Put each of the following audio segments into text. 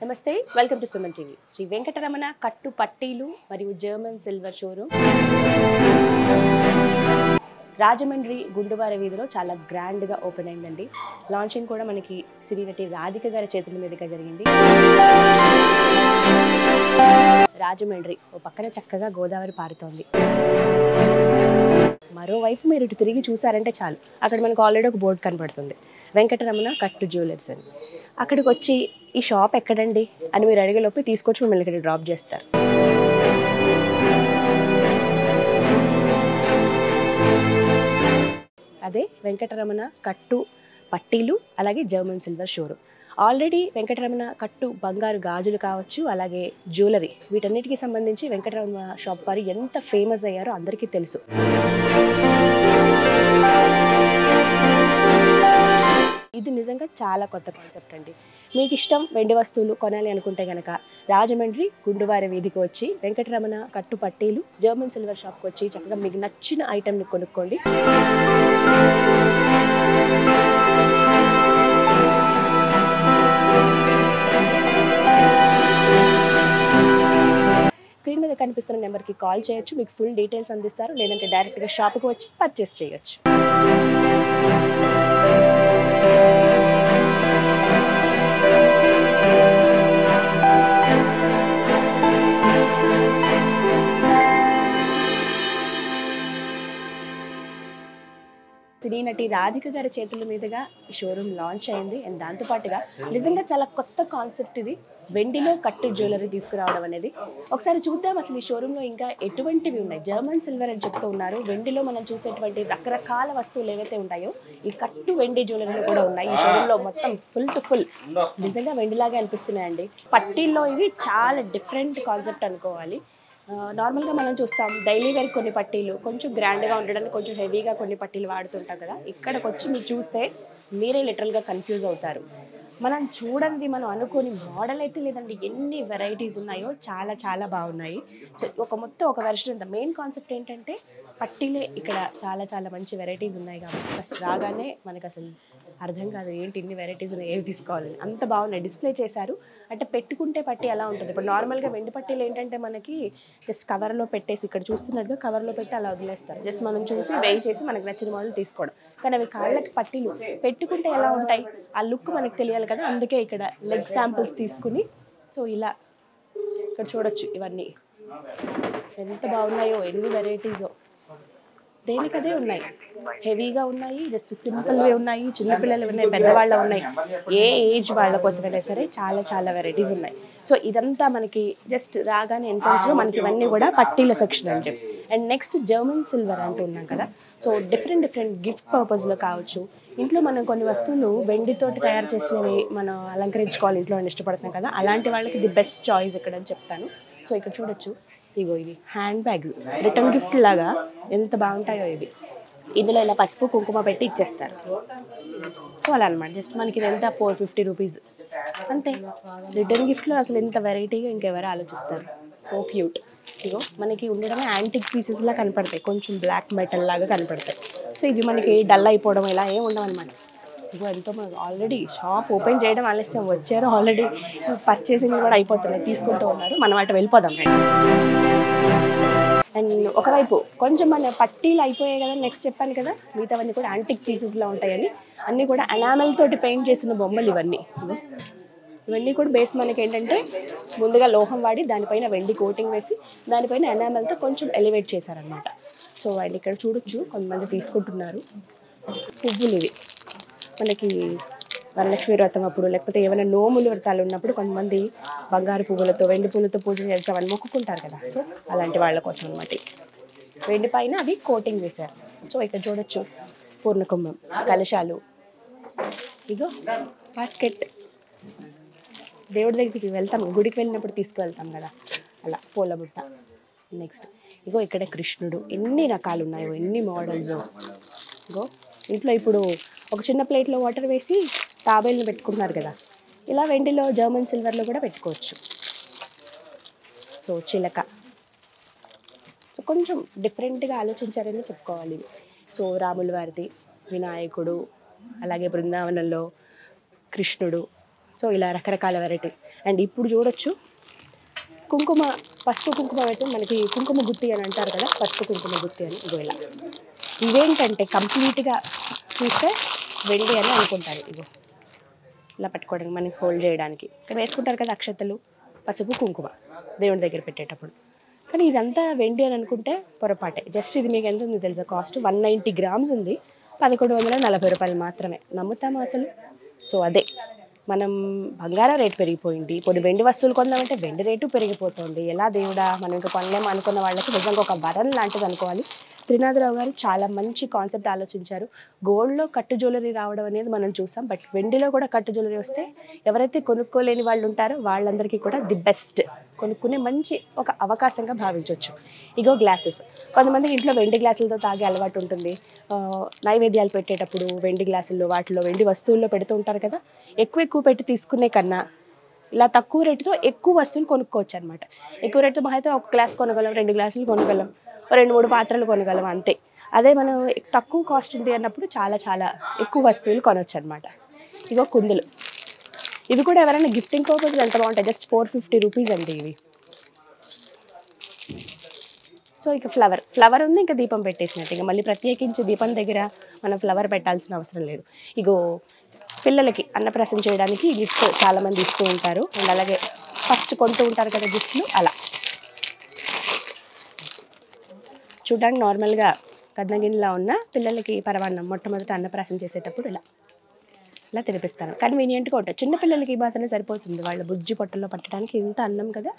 నమస్తే welcome to Suman TV Shri Venkataramana కట్టు పట్టీలు మరియు German silver showroom Rajahmundry Gunduvara వీధిలో చాలా గ్రాండ్గా ఓపెన్ అయిందండి లాంచింగ్ కూడా మనకి సినీ నటి రాధిక గారి చేతుల మీదుగా జరిగింది రాజమండ్రి ఓ పక్కన చక్కగా గోదావరి పారుతోంది మరోవైపు మీరు ఇటు తిరిగి చూసారంటే చాలు అక్కడ మనకు ఆల్రెడీ ఒక బోర్డు కనబడుతుంది వెంకటరమణ కట్టు జ్యువెలర్స్ అని అక్కడికి వచ్చి ఈ షాప్ ఎక్కడండి అని మీరు అడిగేలోపు తీసుకొచ్చి మిమ్మల్ని ఇక్కడ డ్రాప్ చేస్తారు అదే వెంకటరమణ కట్టు పట్టీలు అలాగే German silver showroom already Venkataramana కట్టు బంగారు గాజులు కావచ్చు అలాగే జ్యువెలరీ వీటన్నిటికీ సంబంధించి వెంకటరమణ షాప్ వారు ఎంత ఫేమస్ అయ్యారో అందరికీ తెలుసు ఇది నిజంగా చాలా కొత్త కాన్సెప్ట్ అండి మీకు ఇష్టం వెండి వస్తువులు కొనాలి అనుకుంటే గనక రాజమండ్రి గుండువారి వీధికి వచ్చి వెంకటరమణ కట్టు పట్టీలు జర్మన్ సిల్వర్ షాప్కి వచ్చి చక్కగా మీకు నచ్చిన ఐటెంని కొనుక్కోండి స్క్రీన్ మీద కనిపిస్తున్న నెంబర్కి కాల్ చేయొచ్చు మీకు ఫుల్ డీటెయిల్స్ అందిస్తారు లేదంటే డైరెక్ట్గా షాప్కి వచ్చి పర్చేస్ చేయొచ్చు సినీ నటి రాధిక గారి చేతుల మీదుగా ఈ షోరూమ్ లాంచ్ అయింది అండ్ దాంతోపాటుగా నిజంగా చాలా కొత్త కాన్సెప్ట్ ఇది వెండిలో కట్టు జ్యువెలరీ తీసుకురావడం అనేది ఒకసారి చూద్దాం అసలు ఈ షోరూంలో ఇంకా ఎటువంటివి ఉన్నాయి జర్మన్ సిల్వర్ అని చెప్తూ ఉన్నారు వెండిలో మనం చూసేటువంటి రకరకాల వస్తువులు ఏవైతే ఉంటాయో ఈ కట్టు వెండి జ్యువెలరీలు కూడా ఉన్నాయి ఈ షోరూంలో మొత్తం ఫుల్ టు ఫుల్ నిజంగా వెండిలాగే అనిపిస్తున్నాయండి పట్టీల్లో ఇవి చాలా డిఫరెంట్ కాన్సెప్ట్ అనుకోవాలి ఆ, నార్మల్గా మనం చూస్తాం డైలీ వేర్ కొన్ని పట్టీలు కొంచెం గ్రాండ్గా ఉండడానికి కొంచెం హెవీగా కొన్ని పట్టీలు వాడుతుంటాం కదా ఇక్కడికి వచ్చి మీరు చూస్తే మీరే లిటరల్గా కన్ఫ్యూజ్ అవుతారు మనం చూడండి మనం అనుకోని మోడల్ అయితే లేదండి ఎన్ని వెరైటీస్ ఉన్నాయో చాలా చాలా బాగున్నాయి సో ఒక మొత్తం ఒక వెర్షన్ ఉంది మెయిన్ కాన్సెప్ట్ ఏంటంటే పట్టీలే ఇక్కడ చాలా చాలా మంచి వెరైటీస్ ఉన్నాయి కాబట్టి ఫస్ట్ రాగానే మనకు అసలు అర్థం కాదు ఏంటి ఇన్ని వెరైటీస్ ఉన్నాయి ఏవి తీసుకోవాలని అంత బాగున్నాయి డిస్ప్లే చేశారు అంటే పెట్టుకుంటే పట్టి ఎలా ఉంటుంది ఇప్పుడు నార్మల్గా వెండి పట్టీలు ఏంటంటే మనకి జస్ట్ కవర్లో పెట్టేసి ఇక్కడ చూస్తున్నట్టుగా కవర్లో పెట్టి అలా వదిలేస్తారు జస్ట్ మనం చూసి వేయి చేసి మనకు నచ్చిన మోడల్ తీసుకోవడం కానీ అవి కాళ్ళకి పట్టీలు పెట్టుకుంటే ఎలా ఉంటాయి ఆ లుక్ మనకు తెలియాలి కదా అందుకే ఇక్కడ లెగ్ శాంపిల్స్ తీసుకుని సో ఇలా ఇక్కడ చూడొచ్చు ఇవన్నీ ఎంత బాగున్నాయో ఎన్ని వెరైటీసో దేనికదే ఉన్నాయి హెవీగా ఉన్నాయి జస్ట్ సింపుల్వి ఉన్నాయి చిన్నపిల్లలు ఉన్నాయి పెద్దవాళ్ళ ఉన్నాయి ఏ ఏజ్ వాళ్ళ కోసమైనా సరే చాలా చాలా వెరైటీస్ ఉన్నాయి సో ఇదంతా మనకి జస్ట్ రాగానే ఎంట్రన్స్లో మనకి ఇవన్నీ కూడా పట్టీల సెక్షన్ అని చెప్పి అండ్ నెక్స్ట్ జర్మన్ సిల్వర్ అంటూ ఉన్నాం కదా సో డిఫరెంట్ డిఫరెంట్ గిఫ్ట్ పర్పస్లో కావచ్చు ఇంట్లో మనం కొన్ని వస్తువులు వెండితోటి తయారు చేసినవి మనం అలంకరించుకోవాలి ఇంట్లో అని ఇష్టపడుతున్నాం కదా అలాంటి వాళ్ళకి ది బెస్ట్ చాయిస్ ఇక్కడ అని చెప్తాను సో ఇక్కడ చూడొచ్చు ఇగో ఇది హ్యాండ్ బ్యాగ్ రిటర్న్ గిఫ్ట్ లాగా ఎంత బాగుంటాయో ఇవి ఇందులో ఇలా పసుపు కుంకుమ పెట్టి ఇచ్చేస్తారు సో అలా అనమాట జస్ట్ మనకి ఇది ఎంత ఫోర్ ఫిఫ్టీ రూపీస్ అంతే రిటర్న్ గిఫ్ట్లో అసలు ఎంత వెరైటీగా ఇంకెవరు ఆలోచిస్తారు సో క్యూట్ ఇగో మనకి ఉండడమే యాంటిక్ పీసెస్ లా కనపడతాయి కొంచెం బ్లాక్ మెటల్ లాగా కనపడతాయి సో ఇవి మనకి డల్ అయిపోవడం ఇలా ఏం ఉండవన్నమాట ఇగో ఎంతో మనకు ఆల్రెడీ షాప్ ఓపెన్ చేయడం ఆలస్యం వచ్చారు ఆల్రెడీ పర్చేసింగ్ కూడా అయిపోతున్నాయి తీసుకుంటూ ఉన్నారు మనం అటు వెళ్ళిపోదాం అండ్ ఒకవైపు కొంచెం మన పట్టీలు అయిపోయాయి కదా నెక్స్ట్ చెప్పాను కదా మిగతావన్నీ కూడా యాంటిక్ పీసెస్లో ఉంటాయని అన్నీ కూడా ఎనామెల్ తోటి పెయింట్ చేసిన బొమ్మలు ఇవన్నీ ఇగో. ఇవన్నీ కూడా బేస్ మనకి ఏంటంటే ముందుగా లోహం వాడి దానిపైన వెండి కోటింగ్ వేసి దానిపైన ఎనామెల్తో కొంచెం ఎలివేట్ చేశారనమాట సో అండ్ ఇక్కడ చూడొచ్చు కొంతమంది తీసుకుంటున్నారు పువ్వులు ఇవి మనకి వరలక్ష్మి వ్రతం అప్పుడు లేకపోతే ఏమైనా నోములు వ్రతాలు ఉన్నప్పుడు కొంతమంది బంగారు పువ్వులతో వెండి పువ్వులతో పూజ చేస్తామని మొక్కుకుంటారు కదా సో అలాంటి వాళ్ళ కోసం అనమాట వెండి పైన అవి కోటింగ్ వేశారు సో ఇక్కడ చూడొచ్చు పూర్ణకుంభం కలశాలు ఇగో బాస్కెట్ దేవుడి దగ్గరికి వెళ్తాం గుడికి వెళ్ళినప్పుడు తీసుకువెళ్తాం కదా అలా పూల బుట్ట నెక్స్ట్ ఇగో ఇక్కడ కృష్ణుడు ఎన్ని రకాలు ఉన్నాయో ఎన్ని మోడల్స్ ఇగో ఇంట్లో ఇప్పుడు ఒక చిన్న ప్లేట్లో వాటర్ వేసి తాబేళ్ళని పెట్టుకుంటున్నారు కదా ఇలా వెండిలో జర్మన్ సిల్వర్లో కూడా పెట్టుకోవచ్చు సో చిలక సో కొంచెం డిఫరెంట్గా ఆలోచించారని చెప్పుకోవాలి ఇవి. సో రాముల వారిది వినాయకుడు అలాగే బృందావనంలో కృష్ణుడు సో ఇలా రకరకాల వెరైటీస్ అండ్ ఇప్పుడు చూడొచ్చు కుంకుమ పసుపు కుంకుమ అయితే మనకి కుంకుమ గుత్తి అని అంటారు కదా పసుపు కుంకుమ గుత్తి అని ఇగో ఇలా ఇవేంటంటే కంప్లీట్గా చూస్తే వెండి అని అనుకుంటారు ఇగో ఇలా పట్టుకోవడానికి మనకి హోల్డ్ చేయడానికి ఇక్కడ వేసుకుంటారు కదా అక్షతలు పసుపు కుంకుమ దేవుడి దగ్గర పెట్టేటప్పుడు కానీ ఇదంతా వెండి అని అనుకుంటే పొరపాటే జస్ట్ ఇది మీకు ఎంత ఉంది తెలుసా కాస్ట్ వన్ నైంటీ గ్రామ్స్ ఉంది పదకొండు వందల నలభై రూపాయలు మాత్రమే నమ్ముతామా అసలు సో అదే మనం బంగారం రేటు పెరిగిపోయింది కొన్ని వెండి వస్తువులు కొందామంటే వెండి రేటు పెరిగిపోతుంది ఎలా దేవుడా మనం ఇంకా కొనలేము అనుకున్న వాళ్ళకి నిజంగా ఒక వరం లాంటిది అనుకోవాలి త్రినాథరావు గారు చాలా మంచి కాన్సెప్ట్ ఆలోచించారు గోల్డ్లో కట్టు జ్యువెలరీ రావడం అనేది మనం చూసాం బట్ వెండిలో కూడా కట్టు జ్యువెలరీ వస్తే ఎవరైతే కొనుక్కోలేని వాళ్ళు ఉంటారో వాళ్ళందరికీ కూడా ది బెస్ట్ కొనుక్కునే మంచి ఒక అవకాశంగా భావించవచ్చు ఇగో గ్లాసెస్ కొంతమందికి ఇంట్లో వెండి గ్లాసులతో తాగే అలవాటు ఉంటుంది ఆ, నైవేద్యాలు పెట్టేటప్పుడు వెండి గ్లాసుల్లో వాటిలో వెండి వస్తువుల్లో పెడుతూ ఉంటారు కదా ఎక్కువ ఎక్కువ పెట్టి తీసుకునే కన్నా ఇలా తక్కువ రేటుతో ఎక్కువ వస్తువులు కొనుక్కోవచ్చు అనమాట ఎక్కువ రేటుతో మహా అయితే ఒక గ్లాస్ కొనగలం రెండు గ్లాసులు కొనగలం ఓ రెండు మూడు పాత్రలు కొనగలం అంతే అదే మనం తక్కువ కాస్ట్ ఉంది అన్నప్పుడు చాలా చాలా ఎక్కువ వస్తువులు కొనవచ్చు అనమాట ఇగో కుందులు ఇవి కూడా ఎవరైనా గిఫ్టింగ్ పర్పస్ ఎంత బాగుంటాయి జస్ట్ ఫోర్ ఫిఫ్టీ రూపీస్ అండి ఇవి సో ఇక ఫ్లవర్ ఫ్లవర్ ఉంది ఇంకా దీపం పెట్టేసినట్టు ఇంకా మళ్ళీ ప్రత్యేకించి దీపం దగ్గర మనం ఫ్లవర్ పెట్టాల్సిన అవసరం లేదు ఇగో పిల్లలకి అన్నప్రాసం చేయడానికి గిఫ్ట్ చాలా మంది ఇస్తూ ఉంటారు అండ్ అలాగే ఫస్ట్ కొంటూ ఉంటారు కదా గిఫ్ట్లు అలా చూడడానికి నార్మల్గా కద్నగిరిలా ఉన్న పిల్లలకి పరమాన్నం మొట్టమొదట అన్నప్రాసం చేసేటప్పుడు ఇలా ఇలా తినిపిస్తాను కన్వీనియంట్గా ఉంటుంది చిన్న పిల్లలకి ఈ మాత్రమే సరిపోతుంది వాళ్ళ బుజ్జి పొట్టల్లో పట్టడానికి ఇంత అన్నం కదా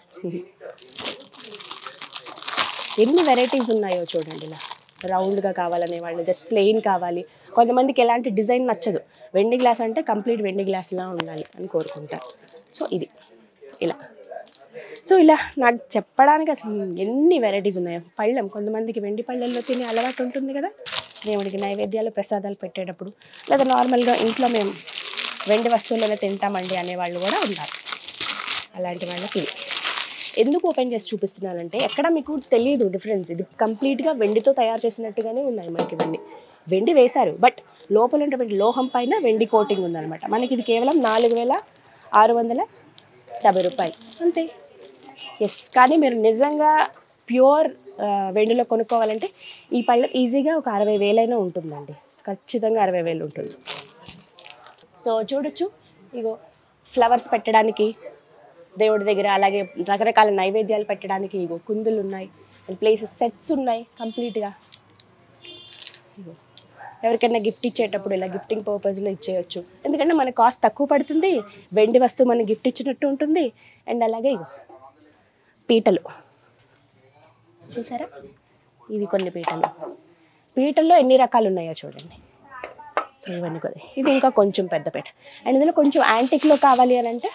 ఎన్ని వెరైటీస్ ఉన్నాయో చూడండి ఇలా రౌండ్గా కావాలనే వాళ్ళు జస్ట్ ప్లెయిన్ కావాలి కొంతమందికి ఎలాంటి డిజైన్ నచ్చదు వెండి గ్లాస్ అంటే కంప్లీట్ వెండి గ్లాస్లా ఉండాలి అని కోరుకుంటారు సో ఇది ఇలా సో ఇలా నాకు చెప్పడానికి అసలు ఎన్ని వెరైటీస్ ఉన్నాయో పళ్ళెం కొంతమందికి వెండి పళ్ళెల్లో తినే అలవాటు ఉంటుంది కదా దేవుడికి నైవేద్యాలు ప్రసాదాలు పెట్టేటప్పుడు లేదా నార్మల్గా ఇంట్లో మేము వెండి వస్తువులనే తింటామండి అనేవాళ్ళు కూడా ఉన్నారు అలాంటి వాళ్ళకి ఇది ఎందుకు ఓపెన్ చేసి చూపిస్తున్నానంటే ఎక్కడ మీకు తెలియదు డిఫరెన్స్ ఇది కంప్లీట్గా వెండితో తయారు చేసినట్టుగానే ఉన్నాయి మనకి ఇవన్నీ వెండి వేశారు బట్ లోపల ఉన్నటువంటి లోహం పైన వెండి కోటింగ్ ఉందన్నమాట మనకి ఇది కేవలం నాలుగు వేల ఆరు వందల డెబ్బై రూపాయలు అంతే ఎస్ కానీ మీరు నిజంగా ప్యూర్ వెండిలో కొనుక్కోవాలంటే ఈ పళ్ళ ఈజీగా ఒక అరవై వేలైనా ఉంటుందండి ఖచ్చితంగా అరవై వేలు ఉంటుంది సో చూడొచ్చు ఇగో ఫ్లవర్స్ పెట్టడానికి దేవుడి దగ్గర అలాగే రకరకాల నైవేద్యాలు పెట్టడానికి ఇగో కుందులు ఉన్నాయి ప్లేసెస్ సెట్స్ ఉన్నాయి కంప్లీట్గా ఇగో ఎవరికైనా గిఫ్ట్ ఇచ్చేటప్పుడు ఇలా గిఫ్టింగ్ పర్పస్లో ఇచ్చేయచ్చు ఎందుకంటే మనకు కాస్ట్ తక్కువ పడుతుంది వెండి వస్తువు మనం గిఫ్ట్ ఇచ్చినట్టు ఉంటుంది అండ్ అలాగే ఇగో పీటలు చూసారా ఇవి కొన్ని పీటలు పీటల్లో ఎన్ని రకాలు ఉన్నాయో చూడండి సో ఇవన్నీ కూడా ఇది ఇంకా కొంచెం పెద్ద పీట అండ్ ఇందులో కొంచెం యాంటిక్లో కావాలి అని అంటే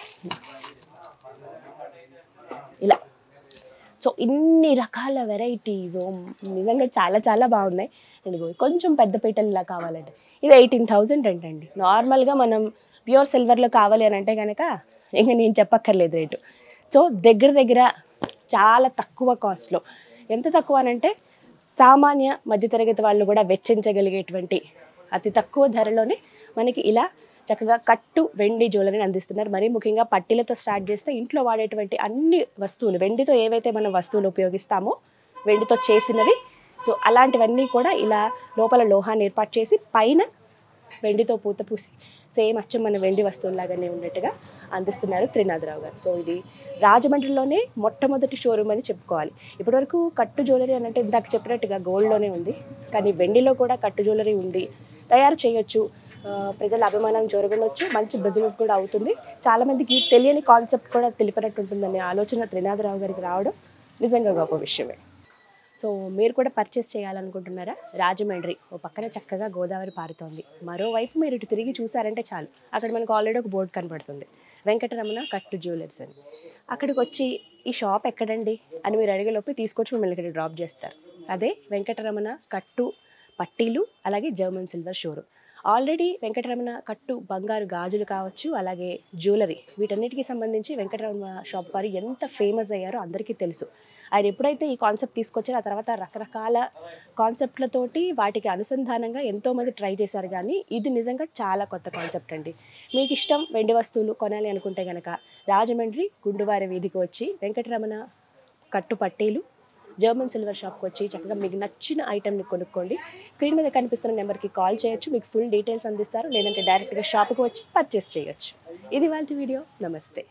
ఇలా సో ఇన్ని రకాల వెరైటీస్ నిజంగా చాలా చాలా బాగున్నాయి ఇదిగో కొంచెం పెద్ద పీటలు ఇలా కావాలంటే ఇది ఎయిటీన్ థౌజండ్ అంటండి నార్మల్గా మనం ప్యూర్ సిల్వర్లో కావాలి అని అంటే కనుక ఇంకా నేను చెప్పక్కర్లేదు రేటు సో దగ్గర దగ్గర చాలా తక్కువ కాస్ట్లో ఎంత తక్కువ అనంటే సామాన్య మధ్యతరగతి వాళ్ళు కూడా వెచ్చించగలిగేటువంటి అతి తక్కువ ధరలోనే మనకి ఇలా చక్కగా కట్టు వెండి జ్యువెలరీని అందిస్తున్నారు మరీ ముఖ్యంగా పట్టీలతో స్టార్ట్ చేస్తే ఇంట్లో వాడేటువంటి అన్ని వస్తువులు వెండితో ఏవైతే మనం వస్తువులు ఉపయోగిస్తామో వెండితో చేసినవి సో అలాంటివన్నీ కూడా ఇలా లోపల లోహాన్ని ఏర్పాటు చేసి పైన వెండితో పూత పూసి సేమ్ అచ్చం మన వెండి వస్తువులాగానే ఉన్నట్టుగా అందిస్తున్నారు త్రినాథరావు గారు సో ఇది రాజమండ్రిలోనే మొట్టమొదటి షోరూమ్ అని చెప్పుకోవాలి ఇప్పటివరకు కట్టు జ్యువెలరీ అని అంటే ఇందాక చెప్పినట్టుగా గోల్డ్లోనే ఉంది కానీ వెండిలో కూడా కట్టు జ్యువెలరీ ఉంది తయారు చేయొచ్చు ఆ, ప్రజల అభిమానం జరగనొచ్చు మంచి బిజినెస్ కూడా అవుతుంది చాలా మందికి తెలియని కాన్సెప్ట్ కూడా తెలిపినట్టు ఉంటుందనే ఆలోచన త్రినాథరావు గారికి రావడం నిజంగా గొప్ప విషయమే సో మీరు కూడా పర్చేస్ చేయాలనుకుంటున్నారా రాజమండ్రి ఓ పక్కన చక్కగా గోదావరి పారుతోంది మరోవైపు మీరు ఇటు తిరిగి చూసారంటే చాలు అక్కడ మనకు ఆల్రెడీ ఒక బోర్డు కనపడుతుంది వెంకటరమణ కట్టు జ్యువెలర్స్ అని అక్కడికి వచ్చి ఈ షాప్ ఎక్కడండి అని మీరు అడిగేలోపు తీసుకొచ్చి మిమ్మల్ని ఇక్కడ డ్రాప్ చేస్తారు అదే వెంకటరమణ కట్టు పట్టీలు అలాగే German silver showroom already Venkataramana కట్టు బంగారు గాజులు కావచ్చు అలాగే జ్యువెలరీ వీటన్నిటికీ సంబంధించి వెంకటరమణ షాప్ వారు ఎంత ఫేమస్ అయ్యారో అందరికీ తెలుసు ఆయన ఎప్పుడైతే ఈ కాన్సెప్ట్ తీసుకొచ్చారో ఆ తర్వాత రకరకాల కాన్సెప్ట్లతోటి వాటికి అనుసంధానంగా ఎంతోమంది ట్రై చేశారు కానీ ఇది నిజంగా చాలా కొత్త కాన్సెప్ట్ అండి మీకు ఇష్టం వెండి వస్తువులు కొనాలి అనుకుంటే కనుక రాజమండ్రి గుండువారి వీధికి వచ్చి వెంకటరమణ కట్టు పట్టీలు జర్మన్ సిల్వర్ షాప్కి వచ్చి చక్కగా మీకు నచ్చిన ఐటెంని కొనుక్కోండి స్క్రీన్ మీద కనిపిస్తున్న నెంబర్కి కాల్ చేయొచ్చు మీకు ఫుల్ డీటెయిల్స్ అందిస్తారు లేదంటే డైరెక్ట్గా షాప్కి వచ్చి పర్చేస్ చేయొచ్చు ఇది వాళ్ళ వీడియో నమస్తే